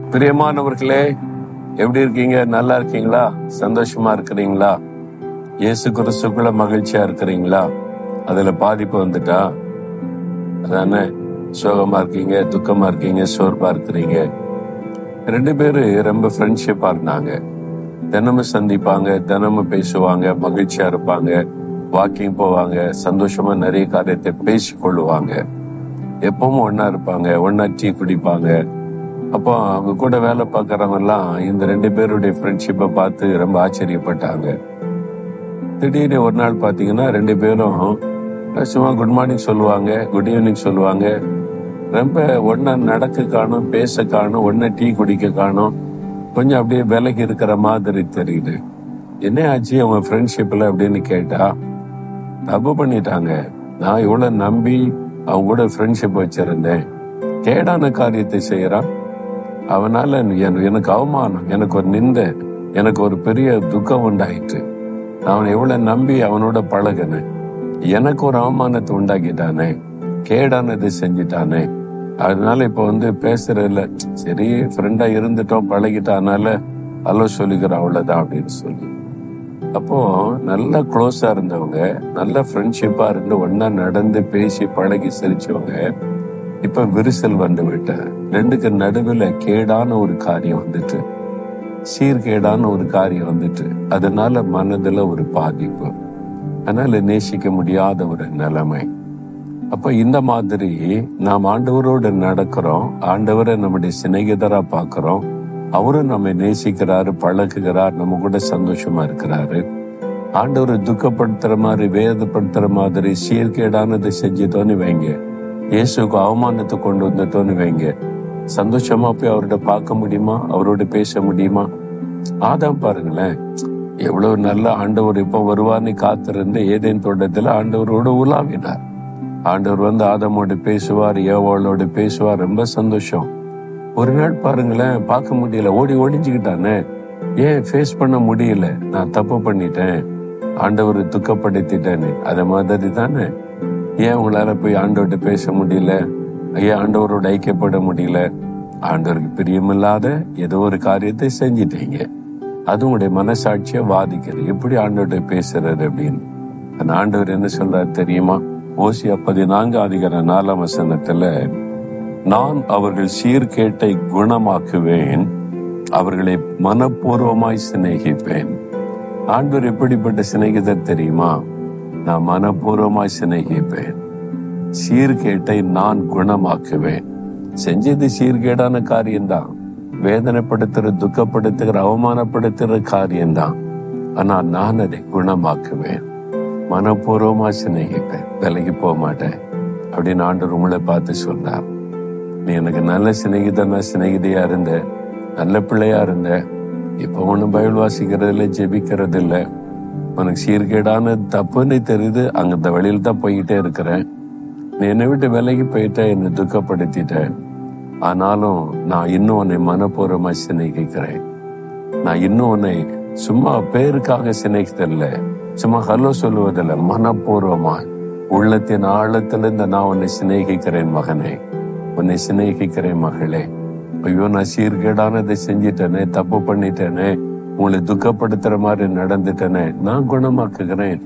பிரியமானவர்களே எப்படி இருக்கீங்க நல்லா இருக்கீங்களா சந்தோஷமா இருக்கிறீங்களா இயேசு கிறிஸ்துக்குள்ள மகிழ்ச்சியா இருக்கிறீங்களா அதுல பாதிப்பு வந்துட்டா அதானே சோகமா இருக்கீங்க துக்கமா இருக்கீங்க சோர்வா இருக்கிறீங்க ரெண்டு பேரு ரொம்ப ஃப்ரெண்ட்ஷிப்பா இருந்தாங்க தினமும் சந்திப்பாங்க தினமும் பேசுவாங்க மகிழ்ச்சியா இருப்பாங்க வாக்கிங் போவாங்க சந்தோஷமா நிறைய காரியத்தை பேசிக் கொள்ளுவாங்க எப்பவும் ஒண்ணா இருப்பாங்க ஒண்ணா டீ குடிப்பாங்க அப்போ அவங்க கூட வேலை பார்க்கறவங்க எல்லாம் இந்த ரெண்டு பேருடைய ஃப்ரெண்ட்ஷிப்பை பார்த்து ரொம்ப ஆச்சரியப்பட்டாங்க திடீர்னு ஒரு நாள் பாத்தீங்கன்னா ரெண்டு பேரும் சும்மா குட் மார்னிங் சொல்லுவாங்க குட் ஈவினிங் சொல்லுவாங்க ரொம்ப ஒன்னா நடக்க காணும் பேச காணும் ஒன்னா டீ குடிக்க காணும் கொஞ்சம் அப்படியே விலகி இருக்கிற மாதிரி தெரியுது என்ன ஆச்சு அவங்க ஃப்ரெண்ட்ஷிப்ல அப்படின்னு கேட்டா தப்பு பண்ணிட்டாங்க நான் இவ்வளவு நம்பி அவங்க கூட ஃப்ரெண்ட்ஷிப் வச்சிருந்தேன் கேடான காரியத்தை செய்யறான் அவனால என- எனக்கு அவமானம் எனக்கு ஒரு நிந்தை எனக்கு ஒரு பெரிய துக்கம் உண்டாயிற்று நான் அவனை எவ்வளவு நம்பி அவனோட பழகினேன் எனக்கு ஒரு அவமானத்தை உண்டாக்கிட்டானே கேடானதை செஞ்சிட்டானே அதனால இப்ப வந்து பேசுறதுல சரி ஃப்ரெண்டா இருந்துட்டோம் பழகிட்டானால அல்ல சொல்லிக்கிறோம் அவ்வளவுதான் அப்படின்னு சொல்லி அப்போ நல்ல க்ளோஸா இருந்தவங்க நல்ல ஃப்ரெண்ட்ஷிப்பா இருந்து ஒன்னா நடந்து பேசி பழகி சிரிச்சவங்க இப்ப விரிசல் வந்து விட்ட ரெண்டுக்கு நடுவுல கேடான ஒரு காரியம் வந்துட்டு சீர்கேடான ஒரு காரியம் வந்துட்டு அதனால மனதுல ஒரு பாதிப்பு அதனால நேசிக்க முடியாத ஒரு நிலைமை அப்ப இந்த மாதிரி நாம் ஆண்டவரோடு நடக்கிறோம் ஆண்டவரை நம்முடைய சிநேகிதரா பார்க்கிறோம் அவரும் நம்மை நேசிக்கிறாரு பழகுகிறார் நம்ம கூட சந்தோஷமா இருக்கிறாரு ஆண்டவரை துக்கப்படுத்துற மாதிரி வேதப்படுத்துற மாதிரி சீர்கேடானதை செஞ்சுட்டோன்னு வைங்க இயேசுக்கு அவமானத்தை கொண்டு வந்துட்டோன்னு வைங்க சந்தோஷமா போய் அவர்கிட்ட பார்க்க முடியுமா அவரோட பேச முடியுமா ஆதாம் பாருங்களேன் எவ்வளவு நல்ல ஆண்டவர் இப்ப வருவார்னு காத்திருந்து ஏதேன் தோட்டத்துல ஆண்டவரோட உலாவினார் ஆண்டவர் வந்து ஆதாமோட பேசுவார் ஏவாளோட பேசுவார் ரொம்ப சந்தோஷம் ஒரு நாள் பாருங்களேன் பார்க்க முடியல ஓடி ஒளிஞ்சுக்கிட்டானே ஏன் ஃபேஸ் பண்ண முடியல நான் தப்பு பண்ணிட்டேன் ஆண்டவரை துக்கப்படுத்திட்டேன்னு அது மாதிரி தானே ஏன் உங்களால போய் ஆண்டவர்கிட்ட பேச முடியல ஏன் ஆண்டவரோட ஐக்கியப்பட முடியல ஆண்டவருக்கு பிரியமில்லாத ஏதோ ஒரு காரியத்தை செஞ்சிட்டீங்க அது உங்களுடைய மனசாட்சியை வாதிக்குது எப்படி ஆண்டவர்கிட்ட பேசுறது அப்படின்னு அந்த ஆண்டவர் என்ன சொல்றாரு தெரியுமா ஓசியா பதினான்கு அதிகார நாலாம் வசனத்துல நான் அவர்கள் சீர்கேட்டை குணமாக்குவேன் அவர்களை மனப்பூர்வமாய் சிநேகிப்பேன் ஆண்டவர் எப்படிப்பட்ட சிநேகிதர் தெரியுமா நான் மனப்பூர்வமாய் சிநேகிப்பேன் சீர்கேட்டை நான் குணமாக்குவேன் செஞ்சது சீர்கேடான காரியம்தான் வேதனைப்படுத்துற துக்கப்படுத்துகிற அவமானப்படுத்துகிற காரியம்தான் ஆனா நான் அதை குணமாக்குவேன் மனப்பூர்வமா சிநேகிப்பேன் விலைக்கு போக மாட்டேன் அப்படின்னு ஆண்டவர் உங்களை பார்த்து சொன்னார் நீ எனக்கு நல்ல சிநேகிதனா சிநேகிதையா இருந்த நல்ல பிள்ளையா இருந்த இப்ப ஒண்ணும் பயில் வாசிக்கிறது இல்ல ஜெபிக்கிறது இல்ல உனக்கு சீர்கேடான தப்புன்னு தெரியுது அங்க இந்த வழியில தான் போய்கிட்டே இருக்கிறேன் நீ என்னை விட்டு விலகி போயிட்ட என்னை துக்கப்படுத்திட்ட ஆனாலும் நான் இன்னும் உன்னை மனப்பூர்வமா சிநேகிக்கிறேன் நான் இன்னும் உன்னை சும்மா பேருக்காக சிநேகித்தல்ல சும்மா ஹலோ சொல்லுவதில்ல மனப்பூர்வமா உள்ளத்தின் ஆழத்திலிருந்து நான் உன்னை சிநேகிக்கிறேன் மகனே உன்னை சிநேகிக்கிறேன் மகளே ஐயோ நான் சீர்கேடானதை செஞ்சிட்டேனே தப்பு பண்ணிட்டேனே உங்களை துக்கப்படுத்துற மாதிரி நடந்துட்டேனே நான் குணமாக்குகிறேன்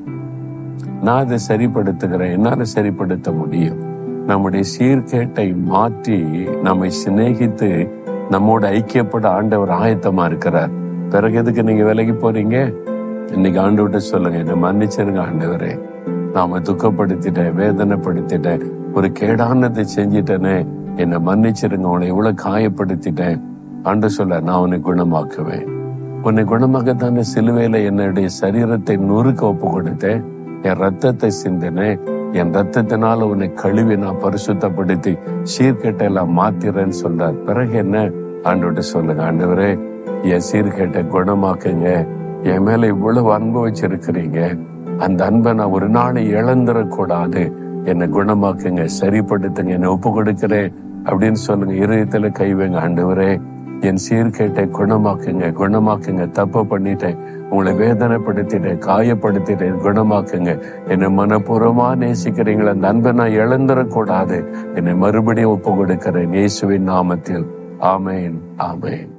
நான் அதை சரிப்படுத்துகிறேன் என்னால சரிப்படுத்த முடியும் நம்முடைய சீர்கேட்டை மாற்றி நம்மை சிநேகித்து நம்மோட ஐக்கியப்பட ஆண்டவர் ஆயத்தமா இருக்கிறார் பிறகு எதுக்கு நீங்க விலகி போறீங்க இன்னைக்கு ஆண்டவர்கிட்ட சொல்லுங்க என்ன மன்னிச்சிருங்க ஆண்டவரே நாம துக்கப்படுத்திட்டேன் வேதனைப்படுத்திட்டேன் ஒரு கேடானதை செஞ்சிட்டேனே என்னை மன்னிச்சிருங்க உன்னை இவ்வளவு காயப்படுத்திட்டேன் ஆண்டு சொல்ல நான் உன்னை குணமாக்குவேன் உன்னை குணமாக்கத்தானே சிலுவையில என்னுடைய சரீரத்தை நொறுக்க ஒப்பு கொடுத்தேன் என் ரத்தத்தை சிந்தினேன் என் ரத்தத்தினால உன்னை கழுவி நான் பரிசுத்தப்படுத்தி சீர்கேட்டை எல்லாம் மாத்திரேன்னு சொல்றார் பிறகு என்ன ஆண்டவர்கிட்ட சொல்லுங்க ஆண்டவரே என் சீர்கேட்டை குணமாக்குங்க என் மேல இவ்வளவு அன்பு வச்சிருக்கிறீங்க அந்த அன்பை நான் ஒரு நாளை இழந்துடக்கூடாது என்னை குணமாக்குங்க சரிப்படுத்துங்க என்னை ஒப்பு கொடுக்கிறேன் அப்படின்னு சொல்லுங்க இருதயத்துல கை வைங்க ஆண்டவரே என் சீர்கேட்டை குணமாக்குங்க குணமாக்குங்க தப்பு பண்ணிட்டேன் உங்களை வேதனைப்படுத்திட்டேன் காயப்படுத்திட்டேன் குணமாக்குங்க என்னை மனப்பூர்வமா நேசிக்கிறீங்களா அந்த அன்பை நான் இழந்துடக்கூடாது என்னை மறுபடியும் ஒப்பு கொடுக்கிறேன் இயேசுவின் நாமத்தில் ஆமேன் ஆமேன்